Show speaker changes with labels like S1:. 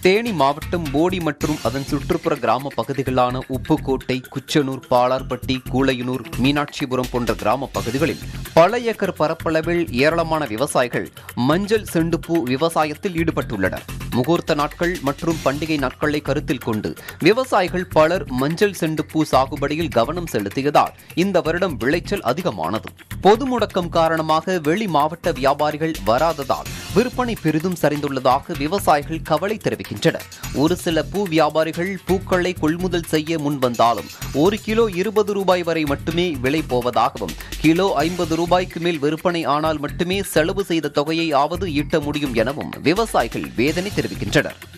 S1: தேனி மாவட்டம் போடி மற்றும் அதன் சுற்றுப்புற கிராம பகுதிகளான உப்புக்கோட்டை குச்சனூர் பாலார்பட்டி கூளையனூர் மீனாட்சிபுரம் போன்ற கிராம பகுதிகளில் பல ஏக்கர் பரப்பளவில் ஏராளமான விவசாயிகள் மஞ்சள் செண்டுப்பூ விவசாயத்தில் ஈடுபட்டுள்ளனர் முகூர்த்த நாட்கள் மற்றும் பண்டிகை நாட்களை கருத்தில் கொண்டு விவசாயிகள் பலர் மஞ்சள் செண்டுப்பூ சாகுபடியில் கவனம் செலுத்தியதால் இந்த வருடம் விளைச்சல் அதிகமானது பொது முடக்கம் காரணமாக வெளி மாவட்ட வியாபாரிகள் வராததால் விற்பனை பெரிதும் சரிந்துள்ளதாக விவசாயிகள் கவலை தெரிவிக்கின்றனர் ஒரு சில பூ வியாபாரிகள் பூக்களை கொள்முதல் செய்ய முன்வந்தாலும் ஒரு கிலோ இருபது ரூபாய் வரை மட்டுமே விலை போவதாகவும் கிலோ ஐம்பது ரூபாய்க்கு மேல் விற்பனை ஆனால் மட்டுமே செலவு செய்த தொகையை ஆவது ஈட்ட முடியும் எனவும் விவசாயிகள் வேதனை தெரிவிக்கின்றனர்